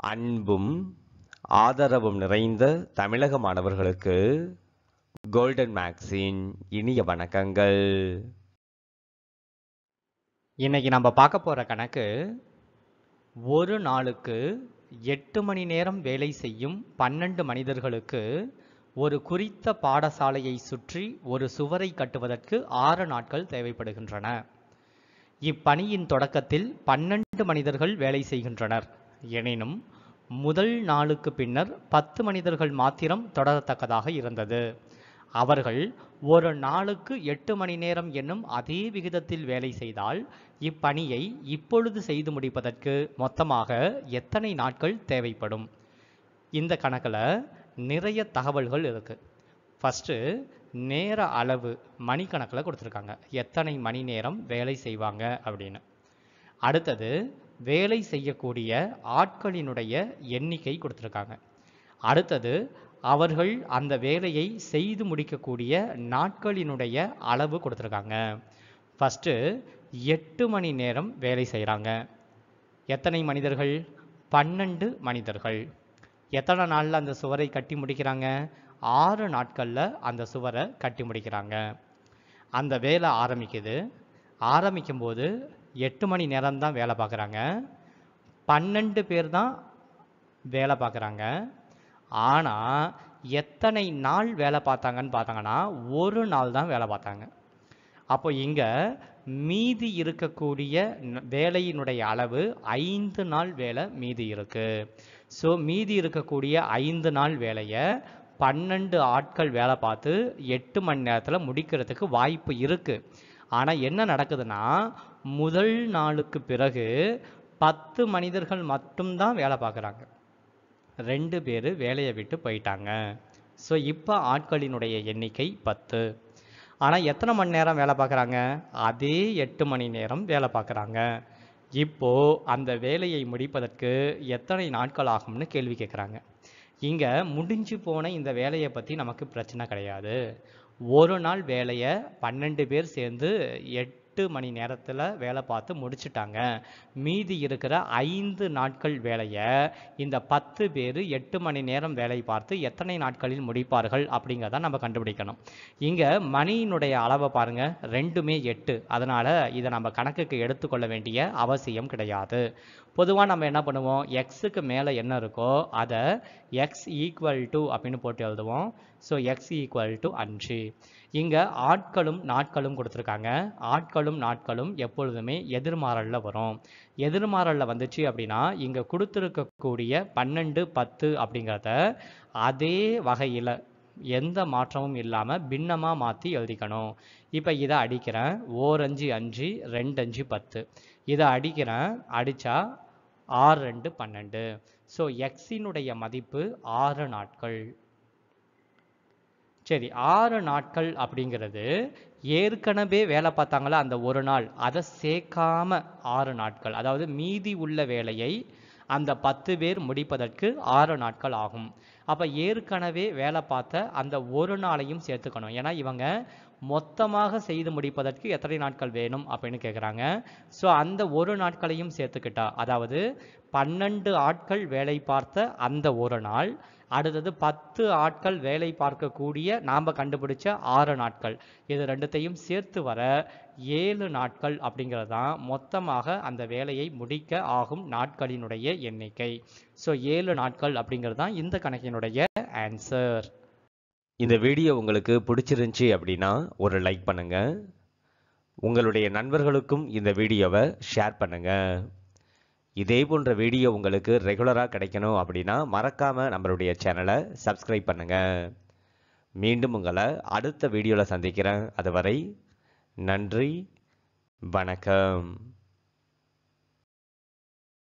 அன்பும் ஆதரவும் நிறைந்த தமிழக மாணவர்களுக்கு கோல்டன் மேக்ஸின் இனிய வணக்கங்கள் இன்னைக்கு நம்ம பார்க்க போகிற கணக்கு ஒரு நாளுக்கு எட்டு மணி நேரம் வேலை செய்யும் பன்னெண்டு மனிதர்களுக்கு ஒரு குறித்த பாடசாலையை சுற்றி ஒரு சுவரை கட்டுவதற்கு ஆறு நாட்கள் தேவைப்படுகின்றன இப்பணியின் தொடக்கத்தில் பன்னெண்டு மனிதர்கள் வேலை செய்கின்றனர் எனினும் முதல் நாளுக்கு பின்னர் பத்து மனிதர்கள் மாத்திரம் தொடரத்தக்கதாக இருந்தது அவர்கள் ஒரு நாளுக்கு எட்டு மணி நேரம் என்னும் அதே விகிதத்தில் வேலை செய்தால் இப்பணியை இப்பொழுது செய்து முடிப்பதற்கு மொத்தமாக எத்தனை நாட்கள் தேவைப்படும் இந்த கணக்கில் நிறைய தகவல்கள் இருக்கு ஃபஸ்ட்டு நேர அளவு மணிக்கணக்கில் கொடுத்துருக்காங்க எத்தனை மணி நேரம் வேலை செய்வாங்க அப்படின்னு அடுத்தது வேலை செய்யக்கூடிய ஆட்களினுடைய எண்ணிக்கை கொடுத்துருக்காங்க அடுத்தது அவர்கள் அந்த வேலையை செய்து முடிக்கக்கூடிய நாட்களினுடைய அளவு கொடுத்துருக்காங்க ஃபஸ்ட்டு எட்டு மணி நேரம் வேலை செய்கிறாங்க எத்தனை மனிதர்கள் பன்னெண்டு மனிதர்கள் எத்தனை நாளில் அந்த சுவரை கட்டி முடிக்கிறாங்க ஆறு நாட்களில் அந்த சுவரை கட்டி முடிக்கிறாங்க அந்த வேலை ஆரம்பிக்குது ஆரம்பிக்கும்போது எட்டு மணி நேரம் தான் வேலை பார்க்குறாங்க பன்னெண்டு பேர் தான் வேலை பார்க்குறாங்க ஆனால் எத்தனை நாள் வேலை பார்த்தாங்கன்னு பார்த்தாங்கன்னா ஒரு நாள் தான் வேலை பார்த்தாங்க அப்போ இங்கே மீதி இருக்கக்கூடிய ந- வேலையினுடைய அளவு ஐந்து நாள் வேலை மீதி இருக்கு ஸோ மீதி இருக்கக்கூடிய ஐந்து நாள் வேலையை பன்னெண்டு ஆட்கள் வேலை பார்த்து எட்டு மணி நேரத்தில் முடிக்கிறதுக்கு வாய்ப்பு இருக்கு ஆனால் என்ன நடக்குதுன்னா முதல் நாளுக்கு பிறகு பத்து மனிதர்கள் மட்டும்தான் வேலை பார்க்குறாங்க ரெண்டு பேர் வேலையை விட்டு போயிட்டாங்க ஸோ இப்போ ஆட்களினுடைய எண்ணிக்கை பத்து ஆனால் எத்தனை மணி நேரம் வேலை பார்க்குறாங்க அதே எட்டு மணி நேரம் வேலை பார்க்குறாங்க இப்போ அந்த வேலையை முடிப்பதற்கு எத்தனை நாட்கள் ஆகும்னு கேள்வி கேட்குறாங்க இங்கே முடிஞ்சு போன இந்த வேலையை பற்றி நமக்கு பிரச்சனை கிடையாது ஒரு நாள் வேலையை பன்னெண்டு பேர் சேர்ந்து எட்டு மணி நேரத்தில் வேலை பார்த்து முடிச்சிட்டாங்க மீதி இருக்கிற ஐந்து நாட்கள் வேலையை இந்த பத்து பேர் எட்டு மணி நேரம் வேலை பார்த்து எத்தனை நாட்களில் முடிப்பார்கள் அப்படிங்கிறத நம்ம கண்டுபிடிக்கணும் இங்கே மணியினுடைய அளவை பாருங்க ரெண்டுமே எட்டு அதனால் இதை நம்ம கணக்குக்கு எடுத்துக்கொள்ள வேண்டிய அவசியம் கிடையாது பொதுவாக நம்ம என்ன பண்ணுவோம் எக்ஸுக்கு மேலே என்ன இருக்கோ அதை எக்ஸ் ஈக்குவல் டு அப்படின்னு போட்டு எழுதுவோம் ஸோ எக்ஸ் ஈக்குவல் டு அஞ்சு இங்கே ஆட்களும் நாட்களும் கொடுத்துருக்காங்க ஆட்களும் நாட்களும் எப்பொழுதுமே எதிர்மாறலில் வரும் எதிர்மாறலில் வந்துச்சு அப்படின்னா இங்கே கொடுத்துருக்கக்கூடிய பன்னெண்டு பத்து அப்படிங்கிறத அதே வகையில் எந்த மாற்றமும் இல்லாமல் பின்னமாக மாற்றி எழுதிக்கணும் இப்போ இதை அடிக்கிறேன் ஓரஞ்சு அஞ்சு ரெண்டு அஞ்சு பத்து இதை அடிக்கிறேன் அடித்தா ஆறு ரெண்டு பன்னெண்டு ஸோ எக்ஸினுடைய மதிப்பு ஆறு நாட்கள் சரி ஆறு நாட்கள் அப்படிங்கிறது ஏற்கனவே வேலை பார்த்தாங்களா அந்த ஒரு நாள் அதை சேர்க்காம ஆறு நாட்கள் அதாவது மீதி உள்ள வேலையை அந்த பத்து பேர் முடிப்பதற்கு ஆறு நாட்கள் ஆகும் அப்போ ஏற்கனவே வேலை பார்த்த அந்த ஒரு நாளையும் சேர்த்துக்கணும் ஏன்னா இவங்க மொத்தமாக செய்து முடிப்பதற்கு எத்தனை நாட்கள் வேணும் அப்படின்னு கேட்குறாங்க ஸோ அந்த ஒரு நாட்களையும் சேர்த்துக்கிட்டா அதாவது பன்னெண்டு ஆட்கள் வேலை பார்த்த அந்த ஒரு நாள் அடுத்தது பத்து ஆட்கள் வேலை பார்க்கக்கூடிய நாம் கண்டுபிடிச்ச ஆறு நாட்கள் இது ரெண்டுத்தையும் சேர்த்து வர ஏழு நாட்கள் அப்படிங்கிறது தான் மொத்தமாக அந்த வேலையை முடிக்க ஆகும் நாட்களினுடைய எண்ணிக்கை ஸோ ஏழு நாட்கள் அப்படிங்கிறது தான் இந்த கணக்கினுடைய ஆன்சர் இந்த வீடியோ உங்களுக்கு பிடிச்சிருந்துச்சி அப்படின்னா ஒரு லைக் பண்ணுங்க உங்களுடைய நண்பர்களுக்கும் இந்த வீடியோவை ஷேர் பண்ணுங்க இதே போன்ற வீடியோ உங்களுக்கு ரெகுலராக கிடைக்கணும் அப்படின்னா மறக்காம நம்மளுடைய சேனலை சப்ஸ்கிரைப் பண்ணுங்க மீண்டும் உங்களை அடுத்த வீடியோவில் சந்திக்கிறேன் அதுவரை நன்றி வணக்கம்